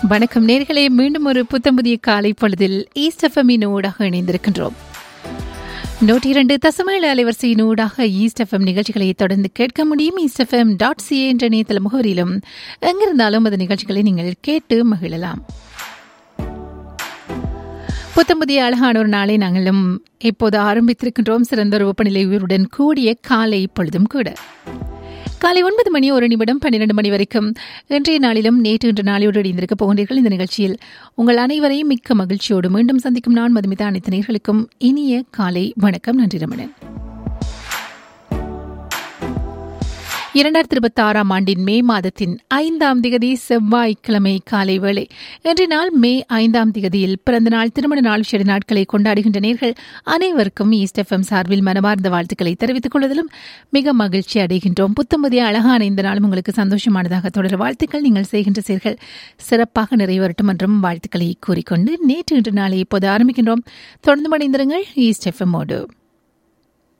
வணக்கம் நேர்களே மீண்டும் ஒரு புத்தம் புதிய காலை பொழுதில் ஈஸ்ட் எஃப்எம்மின் ஊடாக இணைந்திருக்கின்றோம் நூற்றி இரண்டு தசமேழு அலைவரிசையின் ஊடாக ஈஸ்ட் எஃப்எம் நிகழ்ச்சிகளை தொடர்ந்து கேட்க முடியும் ஈஸ்ட் எஃப்எம் டாட் சிஏ என்ற இணையதள முகவரியிலும் எங்கிருந்தாலும் அந்த நிகழ்ச்சிகளை நீங்கள் கேட்டு மகிழலாம் புத்தம் புதிய அழகான ஒரு நாளை நாங்களும் இப்போது ஆரம்பித்திருக்கின்றோம் சிறந்த ஒரு வெப்பநிலை உயர்வுடன் கூடிய காலை பொழுதும் கூட காலை ஒன்பது மணி ஒரு நிமிடம் பன்னிரண்டு மணி வரைக்கும் இன்றைய நாளிலும் நேற்று இன்று நாளையோடு இணைந்திருக்க போகின்றீர்கள் இந்த நிகழ்ச்சியில் உங்கள் அனைவரையும் மிக்க மகிழ்ச்சியோடு மீண்டும் சந்திக்கும் நான் மதுமிதா அனைத்து நேர்களுக்கும் இனிய காலை வணக்கம் நன்றி ரமணன் இரண்டாயிரத்தி இருபத்தி ஆறாம் ஆண்டின் மே மாதத்தின் ஐந்தாம் திகதி செவ்வாய்க்கிழமை காலை வேளை இன்றைய நாள் மே ஐந்தாம் திகதியில் பிறந்த நாள் திருமண நாள் விசேட நாட்களை கொண்டாடுகின்ற நேர்கள் அனைவருக்கும் ஈஸ்ட் எஃப்எம் சார்பில் மனமார்ந்த வாழ்த்துக்களை தெரிவித்துக் கொள்வதிலும் மிக மகிழ்ச்சி அடைகின்றோம் புத்தம்பதிய அழகான இந்த நாளும் உங்களுக்கு சந்தோஷமானதாக தொடர வாழ்த்துக்கள் நீங்கள் செய்கின்ற செயல்கள் சிறப்பாக நிறைவேறட்டும் என்றும் வாழ்த்துக்களை கூறிக்கொண்டு நேற்று இன்று நாளை இப்போது ஆரம்பிக்கின்றோம் தொடர்ந்து மணிந்திருங்கள் ஈஸ்ட் எஃப்எம்மோடு